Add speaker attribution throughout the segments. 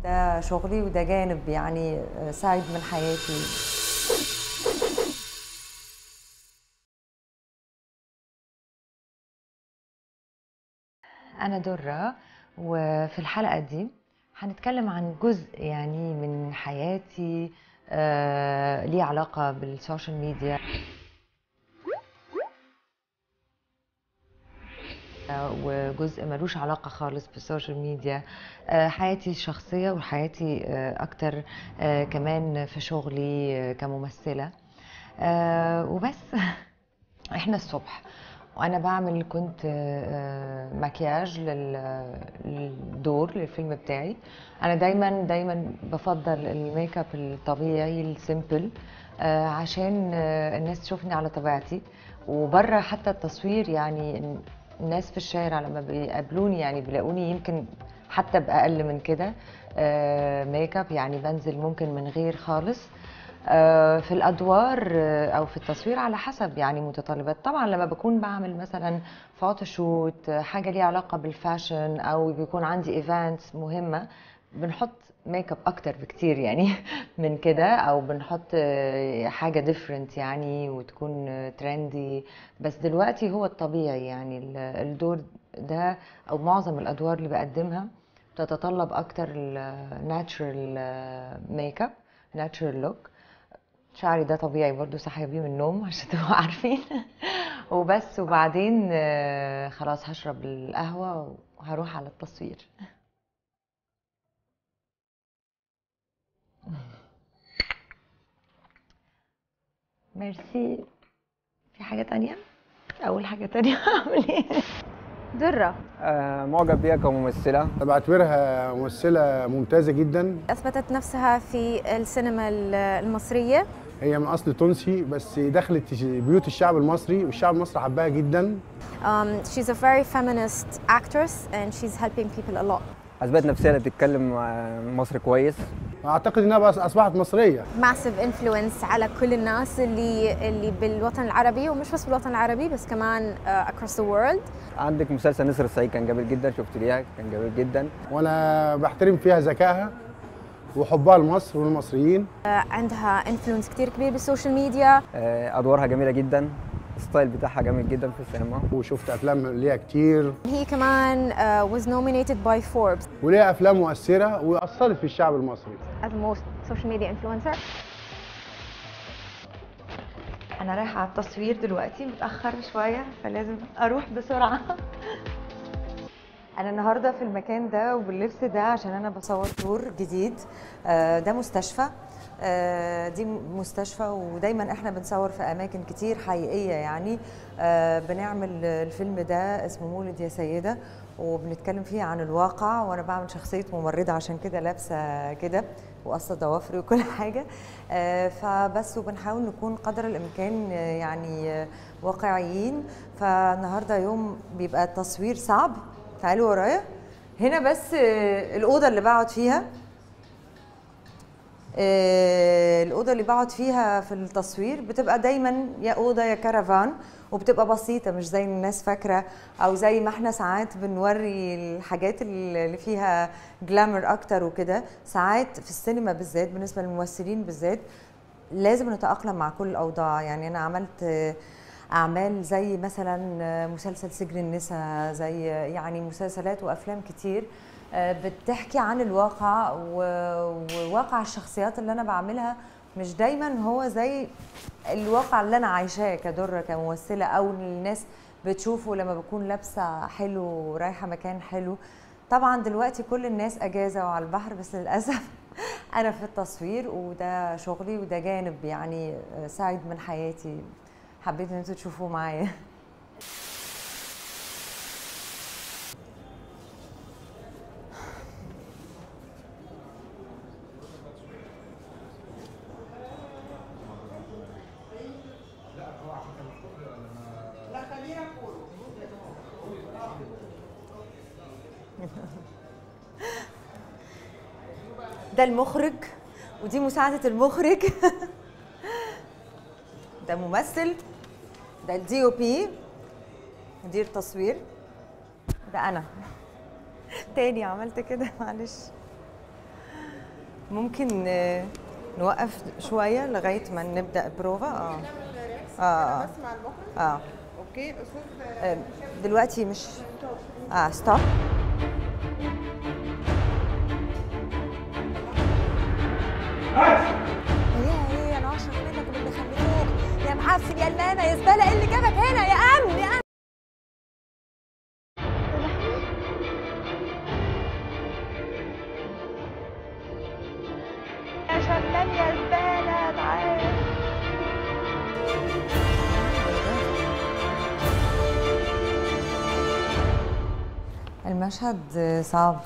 Speaker 1: ده شغلي وده جانب يعني سايد من حياتي أنا درة وفي الحلقة دي هنتكلم عن جزء يعني من حياتي آه ليه علاقة بالسوشيال ميديا آه، وجزء ملوش علاقة خالص بالسوشيال ميديا آه، حياتي الشخصية وحياتي آه، أكتر آه، كمان في شغلي آه، كممثلة آه، وبس احنا الصبح وانا بعمل كنت آه، آه، مكياج لل- للدور للفيلم بتاعي انا دايما دايما بفضل الميك اب الطبيعي السيمبل آه، عشان آه، الناس تشوفني على طبيعتي وبره حتى التصوير يعني الناس في الشارع لما بيقابلوني يعني بيلاقوني يمكن حتى بأقل من كده آه، ميك اب يعني بنزل ممكن من غير خالص آه، في الادوار آه، او في التصوير على حسب يعني متطلبات طبعا لما بكون بعمل مثلا فوتوشوت آه، حاجه ليها علاقه بالفاشن او بيكون عندي ايفنتس مهمه بنحط ميك اب اكتر بكتير يعني من كده او بنحط آه، حاجه ديفرنت يعني وتكون ترندي بس دلوقتي هو الطبيعي يعني ال- الدور ده او معظم الادوار اللي بقدمها بتتطلب اكتر الناتشرال ميك اب ناتشرال لوك شعري ده طبيعي برضو صاحيه بيه من النوم عشان تبقوا عارفين وبس وبعدين آه، خلاص هشرب القهوة وهروح على التصوير ميرسي في حاجة تانية؟ أول حاجة تانية أعمل إيه؟
Speaker 2: درة
Speaker 3: آه، معجب بيها كممثلة
Speaker 4: بعتبرها ممثلة ممتازة جدا
Speaker 2: أثبتت نفسها في السينما المصرية
Speaker 4: هي من أصل تونسي بس دخلت بيوت الشعب المصري والشعب المصري حبها جدا
Speaker 2: um, She's a very feminist actress and she's helping people a lot
Speaker 3: أثبت نفسها اللي بتتكلم آه، مصري كويس
Speaker 4: أعتقد إنها بس أصبحت مصرية
Speaker 2: massive influence على كل الناس اللي اللي بالوطن العربي ومش بس بالوطن العربي بس كمان uh, across the world
Speaker 3: عندك مسلسل نسر الصعيد كان جميل جدا شفت ليها كان جميل جدا
Speaker 4: وأنا بحترم فيها ذكائها وحبها لمصر والمصريين
Speaker 2: uh, عندها influence كتير كبير بالسوشيال ميديا
Speaker 3: آه، أدوارها جميلة جدا الستايل بتاعها جميل جدا في السينما
Speaker 4: وشفت أفلام ليها كتير
Speaker 2: هي كمان uh, was nominated by Forbes
Speaker 4: وليها أفلام مؤثرة وأثرت في الشعب المصري
Speaker 2: as the most social media influencer
Speaker 1: أنا رايحة على التصوير دلوقتي متأخر شوية فلازم أروح بسرعة أنا النهاردة في المكان ده وباللبس ده عشان أنا بصور دور جديد آه، ده مستشفى آه، دي مستشفى ودايما احنا بنصور في اماكن كتير حقيقيه يعني آه، بنعمل الفيلم ده اسمه مولد يا سيده وبنتكلم فيه عن الواقع وانا بعمل شخصيه ممرضه عشان كده لابسه كده وقصه ضوافري وكل حاجه آه، فبس وبنحاول نكون قدر الامكان آه، يعني آه، واقعيين فالنهارده يوم بيبقى التصوير صعب تعالوا ورايا هنا بس آه، الاوضه اللي بقعد فيها آه، الأوضة اللي بقعد فيها في التصوير بتبقى دايما يا أوضة يا كرفان وبتبقى بسيطة مش زي الناس فاكرة أو زي ما احنا ساعات بنوري الحاجات اللي فيها جلامر أكتر وكده ساعات في السينما بالذات بالنسبة للممثلين بالذات لازم نتأقلم مع كل الأوضاع يعني أنا عملت آه، أعمال زي مثلا آه، مسلسل سجن النساء زي آه، يعني مسلسلات وأفلام كتير آه، بتحكي عن الواقع و- وواقع الشخصيات اللي أنا بعملها مش دايما هو زي الواقع اللي أنا عايشاه كدرة كممثلة أو اللي الناس بتشوفه لما بكون لابسة حلو ورايحة مكان حلو طبعا دلوقتي كل الناس أجازة وعلى البحر بس للأسف أنا في التصوير وده شغلي وده جانب يعني آه، سايد من حياتي حبيت ان انتوا تشوفوه معايا ده المخرج ودي مساعدة المخرج ده ممثل ده الدي او بي مدير تصوير ده انا تاني عملت كده معلش
Speaker 5: ممكن آه، نوقف شوية لغاية ما نبدأ بروفا اه اه
Speaker 6: اسمع المخرج
Speaker 5: اه
Speaker 6: اوكي استاذ
Speaker 5: آه، دلوقتي مش اه ستوب
Speaker 2: ايه ايه انا اشرف منك ومن اللي خلفوك يا معفن يا المانه يا زباله ايه اللي جابك هنا يا امن يا امن يا شمام يا زباله تعال
Speaker 5: المشهد صعب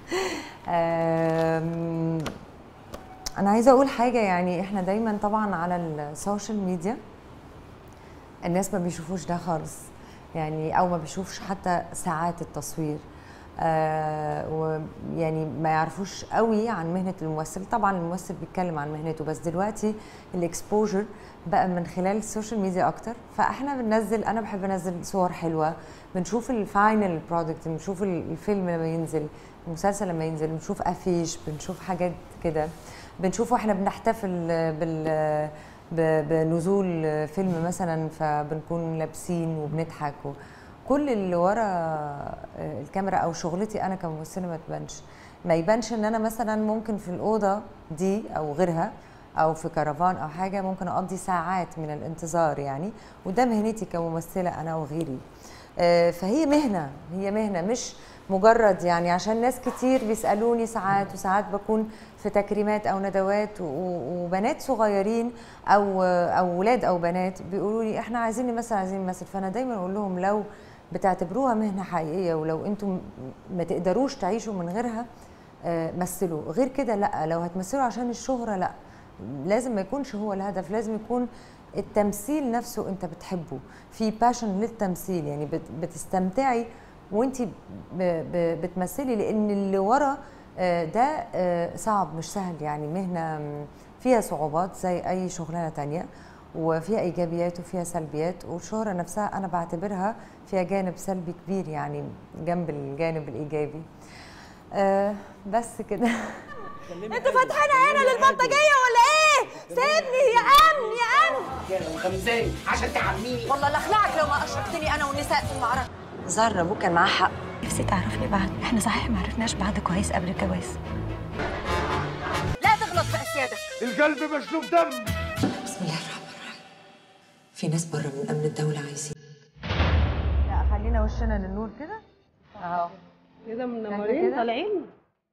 Speaker 5: أم، انا عايزه اقول حاجه يعني احنا دايما طبعا على السوشيال ميديا الناس ما بيشوفوش ده خالص يعني او ما بيشوفش حتى ساعات التصوير آه ويعني ما يعرفوش قوي عن مهنه الممثل طبعا الممثل بيتكلم عن مهنته بس دلوقتي الاكسبوجر بقى من خلال السوشيال ميديا اكتر فاحنا بننزل انا بحب انزل صور حلوه بنشوف الفاينل برودكت بنشوف الفيلم لما ينزل المسلسل لما ينزل بنشوف افيش بنشوف حاجات كده بنشوف واحنا بنحتفل بال ب- بنزول فيلم مثلا فبنكون لابسين وبنضحك و- كل اللي ورا الكاميرا او شغلتي انا كممثله ما تبانش ما يبانش ان انا مثلا ممكن في الاوضه دي او غيرها او في كرفان او حاجه ممكن اقضي ساعات من الانتظار يعني وده مهنتي كممثله انا وغيري آه، فهي مهنه هي مهنه مش مجرد يعني عشان ناس كتير بيسالوني ساعات وساعات بكون في تكريمات او ندوات و- و- وبنات صغيرين او او ولاد او بنات بيقولوا لي احنا عايزين نمثل عايزين نمثل فانا دايما اقول لهم لو بتعتبروها مهنه حقيقيه ولو انتم ما تقدروش تعيشوا من غيرها آه، مثلوا غير كده لا لو هتمثلوا عشان الشهره لا لازم ما يكونش هو الهدف لازم يكون التمثيل نفسه انت بتحبه في باشن للتمثيل يعني بت- بتستمتعي وانت بتمثلي لان اللي ورا آه، ده آه، صعب مش سهل يعني مهنه م، فيها صعوبات زي اي شغلانه تانية وفيها ايجابيات وفيها سلبيات والشهره نفسها انا بعتبرها فيها جانب سلبي كبير يعني جنب الجانب الايجابي آه، بس كده
Speaker 2: انتوا فاتحينها هنا للبلطجيه ولا ايه؟ سيبني يا امن يا امن
Speaker 7: خمساني عشان تعميني
Speaker 2: والله لاخلعك لو ما اشركتني انا والنساء في المعركه
Speaker 5: زهر ابوك كان معاه حق
Speaker 8: نفسي تعرفني بعد احنا صحيح ما عرفناش بعض كويس قبل الجواز
Speaker 2: لا تغلط في اسيادك
Speaker 7: القلب مشلوب دم
Speaker 5: بسم الله الرحمن الرحيم في ناس بره من امن الدوله عايزين
Speaker 1: لا خلينا وشنا للنور كده اهو
Speaker 6: كده
Speaker 1: منورين،
Speaker 6: طالعين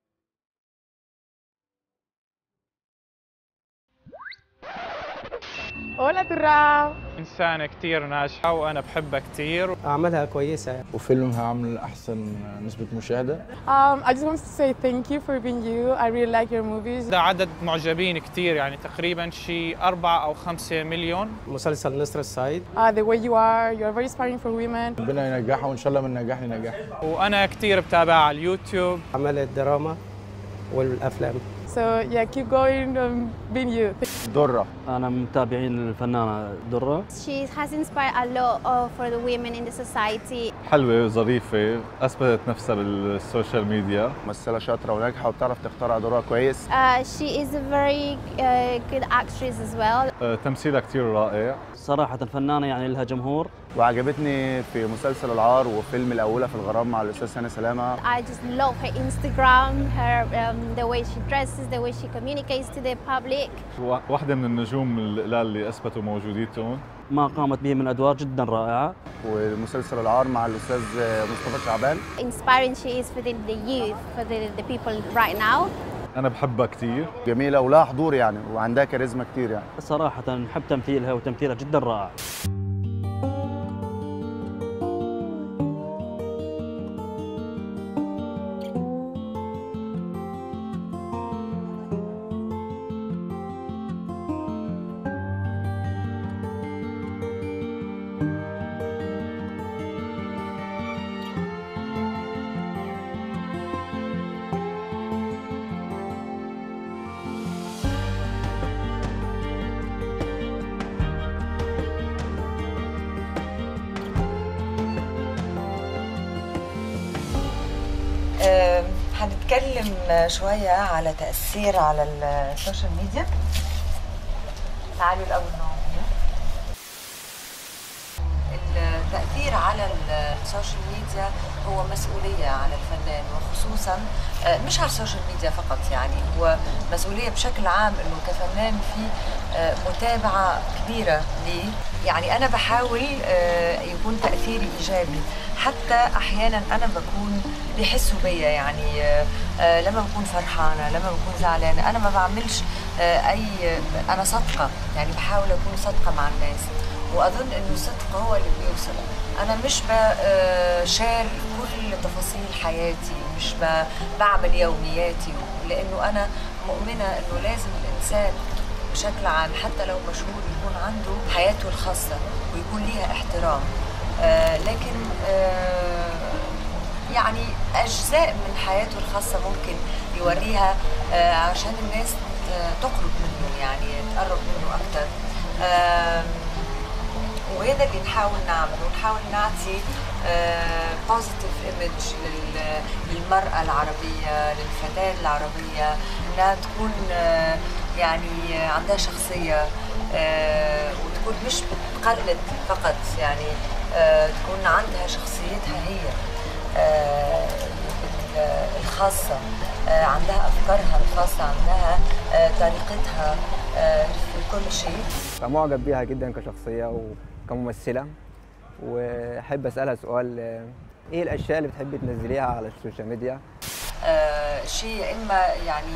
Speaker 9: Hola Turra إنسانة كتير ناجحة وأنا بحبها كتير
Speaker 3: أعمالها كويسة يعني.
Speaker 10: وفيلمها عامل أحسن نسبة مشاهدة
Speaker 9: um, I just want to say thank you for being you I really like your movies
Speaker 11: ده عدد معجبين كتير يعني تقريبا شي أربعة أو خمسة مليون
Speaker 3: مسلسل نسر السعيد
Speaker 9: uh, the way you are you're very inspiring for women
Speaker 10: ربنا ينجحها وإن شاء الله من نجاح لنجاح
Speaker 11: وأنا كتير بتابعها على اليوتيوب
Speaker 3: أعمال الدراما والأفلام
Speaker 9: so yeah keep going um, being you
Speaker 10: درة
Speaker 12: أنا من متابعين الفنانة درة
Speaker 13: She has inspired a lot of for the women in the society.
Speaker 14: حلوة وظريفة أثبتت نفسها بالسوشيال ميديا
Speaker 15: ممثلة شاطرة وناجحة وبتعرف تختار أدوارها كويس
Speaker 13: Uh, she is a very uh, good actress as well.
Speaker 14: آه، تمثيلها كتير رائع
Speaker 12: صراحة الفنانة يعني لها جمهور
Speaker 15: وعجبتني في مسلسل العار وفيلم الأولى في الغرام مع الأستاذ هاني سلامة
Speaker 13: I just love her Instagram, her um, the way she dresses, the way she communicates to the public.
Speaker 14: وا- واحدة من النجوم القلال اللي أثبتوا موجوديتهم
Speaker 12: ما قامت به من أدوار جدا رائعة
Speaker 15: ومسلسل العار مع الأستاذ مصطفى شعبان
Speaker 13: Inspiring she is for the, the youth, for the, the people right now.
Speaker 14: أنا بحبها كتير
Speaker 15: جميلة ولها حضور يعني وعندها كاريزما كتير يعني
Speaker 12: صراحة نحب تمثيلها وتمثيلها جدا رائع
Speaker 5: هنتكلم شوية على تأثير على السوشيال ميديا تعالوا الأول نقعد هنا. التأثير على السوشيال ميديا هو مسؤولية على الفنان وخصوصا آه، مش على السوشيال ميديا فقط يعني هو مسؤولية بشكل عام انه كفنان في آه، متابعة كبيرة ليه يعني انا بحاول آه، يكون تأثيري ايجابي حتى احيانا انا بكون بيحسوا بيا يعني آه، آه، لما بكون فرحانة لما بكون زعلانة انا ما بعملش آه، اي انا صادقة يعني بحاول اكون صادقة مع الناس واظن انه الصدق هو اللي بيوصل انا مش بشار كل تفاصيل حياتي مش ب- بعمل يومياتي لانه انا مؤمنه انه لازم الانسان بشكل عام حتى لو مشهور يكون عنده حياته الخاصه ويكون ليها احترام آه لكن آه يعني اجزاء من حياته الخاصه ممكن يوريها آه عشان الناس ت- تقرب منه يعني تقرب منه اكتر آم، وهذا اللي نحاول نعمله نحاول نعطي بوزيتيف ايمج للمرأة العربية للفتاة العربية انها تكون آه، يعني عندها شخصية آه، وتكون مش بتقلد فقط يعني آه، تكون عندها شخصيتها هي آه، ال- الخاصة آه، عندها أفكارها الخاصة عندها آه، طريقتها آه، في كل شيء
Speaker 3: فمعجب بيها جدا كشخصيه وكممثله واحب اسالها سؤال آه، ايه الاشياء اللي بتحبي تنزليها على السوشيال ميديا
Speaker 5: آه، شيء يا اما يعني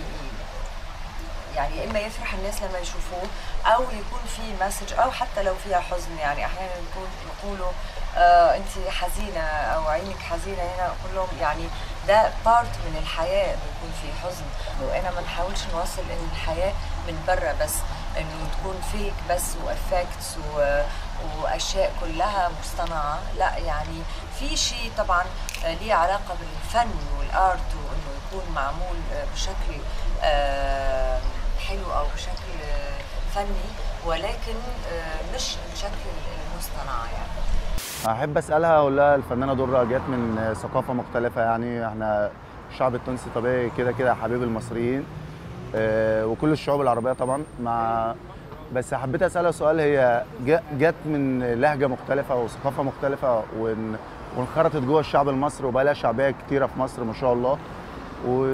Speaker 5: يعني يا اما يفرح الناس لما يشوفوه او يكون في مسج او حتى لو فيها حزن يعني احيانا يكون يقولوا آه انت حزينه او عينك حزينه هنا اقول لهم يعني ده بارت من الحياه انه يكون في حزن وانا ما نحاولش نوصل ان الحياه من برا بس انه تكون فيك بس وافكتس واشياء كلها مصطنعه لا يعني في شيء طبعا آه، ليه علاقه بالفن والارت وانه يكون معمول آه، بشكل آه، حلو او بشكل آه، فني ولكن آه، مش بشكل المصطنع يعني
Speaker 15: احب اسالها اقول لها الفنانه دره جت من ثقافه مختلفه يعني احنا الشعب التونسي طبيعي كده كده حبيب المصريين آه، وكل الشعوب العربيه طبعا مع بس حبيت اسالها سؤال هي ج- جت من لهجه مختلفه وثقافه مختلفه وان- وانخرطت جوه الشعب المصري وبقى لها شعبيه كتيره في مصر ما شاء الله و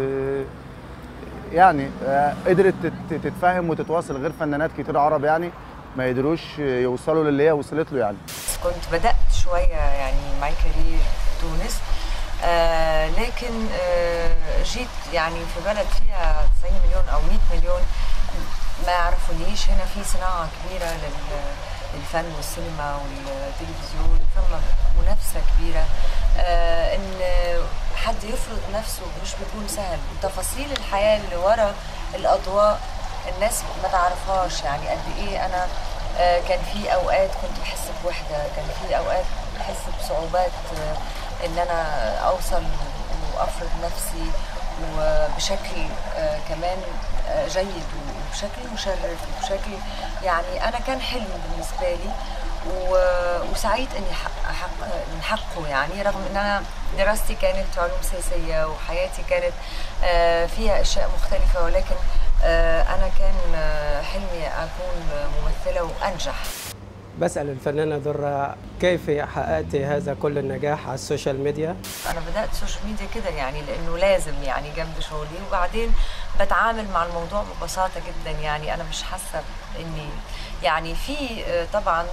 Speaker 15: يعني آه، قدرت تت- تتفهم وتتواصل غير فنانات كتير عرب يعني ما يقدروش يوصلوا للي هي وصلت له يعني
Speaker 5: كنت بدأت شوية يعني ماي كارير في تونس آه لكن آه جيت يعني في بلد فيها 90 مليون أو 100 مليون ما يعرفونيش هنا في صناعة كبيرة لل- للفن والسينما والتلفزيون ثم منافسة كبيرة آه إن حد يفرض نفسه مش بيكون سهل وتفاصيل الحياة اللي ورا الأضواء الناس ما تعرفهاش يعني قد إيه أنا آه، كان في اوقات كنت بحس بوحده كان في اوقات بحس بصعوبات آه، ان انا اوصل وافرض نفسي وبشكل آه، كمان آه، جيد وبشكل مشرف وبشكل يعني انا كان حلم بالنسبه لي و- وسعيت اني حق حق نحقه يعني رغم ان انا دراستي كانت علوم سياسيه وحياتي كانت آه، فيها اشياء مختلفه ولكن آه، انا كان آه، حلمي اكون ممثله وانجح
Speaker 16: بسأل الفنانة درة كيف حققتي هذا كل النجاح على السوشيال ميديا؟
Speaker 5: انا بدات سوشيال ميديا كده يعني لانه لازم يعني جنب شغلي وبعدين بتعامل مع الموضوع ببساطه جدا يعني انا مش حاسه اني يعني في آه، طبعا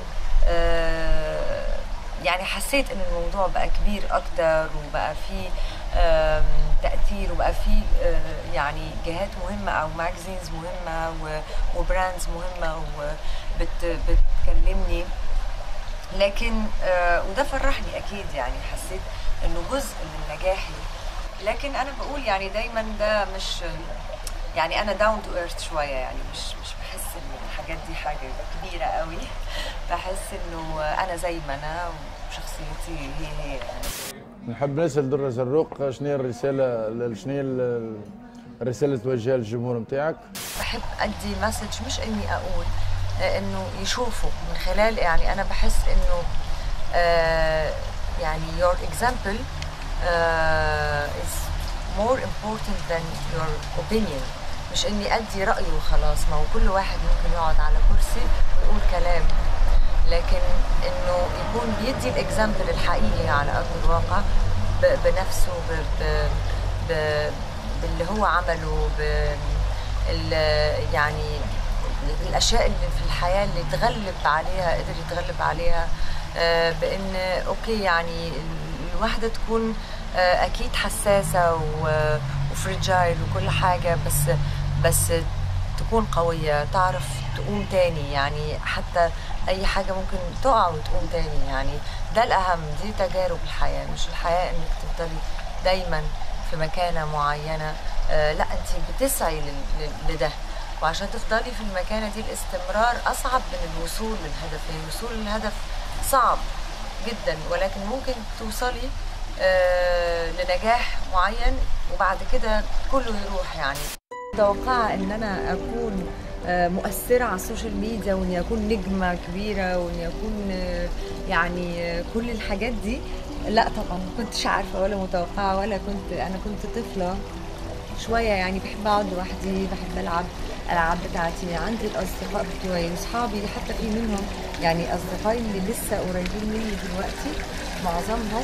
Speaker 5: آه، يعني حسيت ان الموضوع بقى كبير اكتر وبقى في آم، تاثير وبقى في آه، يعني جهات مهمه او ماجازينز مهمه و- وبراندز مهمه وبتكلمني لكن آه، وده فرحني اكيد يعني حسيت انه جزء من نجاحي لكن انا بقول يعني دايما ده مش يعني انا داون تو ايرث شويه يعني مش مش بحس ان الحاجات دي حاجه كبيره قوي بحس انه انا زي ما انا وشخصيتي هي هي يعني
Speaker 10: نحب نسال درة زروق شنو هي الرساله شنو هي ال- الرساله اللي توجهها للجمهور نتاعك
Speaker 5: بحب ادي مسج مش اني اقول آه، انه يشوفوا من خلال يعني انا بحس انه آه، يعني your example uh, is more important than your opinion مش اني ادي رايي وخلاص ما هو كل واحد ممكن يقعد على كرسي ويقول كلام لكن انه يكون بيدي الاكزامبل الحقيقي على ارض الواقع ب- بنفسه ب... ب... ب... باللي هو عمله ب... ال... يعني الاشياء اللي في الحياه اللي تغلب عليها قدر يتغلب عليها آه، بان اوكي يعني الواحده تكون آه، اكيد حساسه و- وفرجايل وكل حاجه بس بس تكون قويه تعرف تقوم تاني يعني حتى اي حاجه ممكن تقع وتقوم تاني يعني ده الاهم دي تجارب الحياه مش الحياه انك تفضلي دايما في مكانه معينه آه لا انت بتسعي لل- لل- لده وعشان تفضلي في المكانه دي الاستمرار اصعب من الوصول للهدف يعني الوصول للهدف صعب جدا ولكن ممكن توصلي آه لنجاح معين وبعد كده كله يروح يعني متوقعة ان انا اكون آه، مؤثرة على السوشيال ميديا واني اكون نجمة كبيرة واني اكون آه، يعني آه، كل الحاجات دي لا طبعا ما كنتش عارفة ولا متوقعة ولا كنت انا كنت طفلة شوية يعني بحب اقعد لوحدي بحب العب الالعاب بتاعتي عندي الاصدقاء بتوعي واصحابي حتى في منهم يعني اصدقائي اللي لسه قريبين مني دلوقتي معظمهم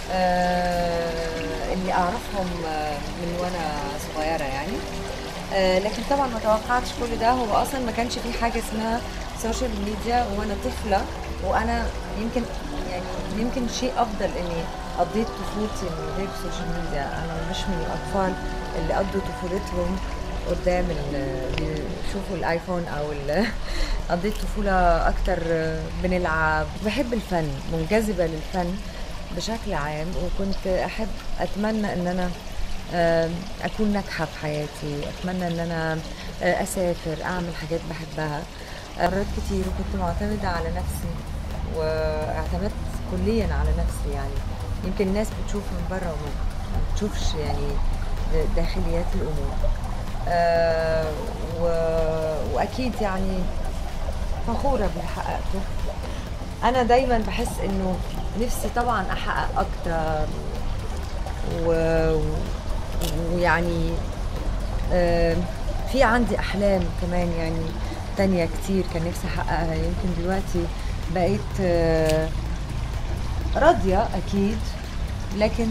Speaker 5: آه اللي اعرفهم آه، من وانا صغيره يعني آه لكن طبعا ما توقعتش كل ده هو اصلا ما كانش في حاجه اسمها سوشيال ميديا وانا طفله وانا يمكن يعني يمكن شيء افضل اني قضيت طفولتي من غير سوشيال ميديا انا مش من الاطفال اللي قضوا طفولتهم قدام ال- بيشوفوا الايفون او ال- قضيت طفوله اكتر بنلعب بحب الفن منجذبه للفن بشكل عام وكنت احب اتمنى ان انا آم، اكون ناجحه في حياتي اتمنى ان انا آه، اسافر اعمل حاجات بحبها آه، مرات كتير وكنت معتمده على نفسي واعتمدت كليا على نفسي يعني يمكن الناس بتشوف من بره وما ما بتشوفش يعني د- داخليات الامور آه، و- واكيد يعني فخوره باللي حققته انا دايما بحس انه نفسي طبعا احقق اكتر و- ويعني آه، في عندي احلام كمان يعني تانية كتير كان نفسي احققها يمكن دلوقتي بقيت آه، راضية اكيد لكن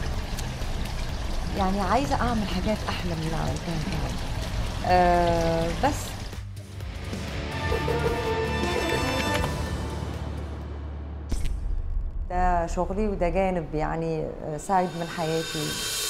Speaker 5: يعني عايزة اعمل حاجات احلى من اللي عملتها كمان آه، بس ده شغلي وده جانب يعني سايد من حياتي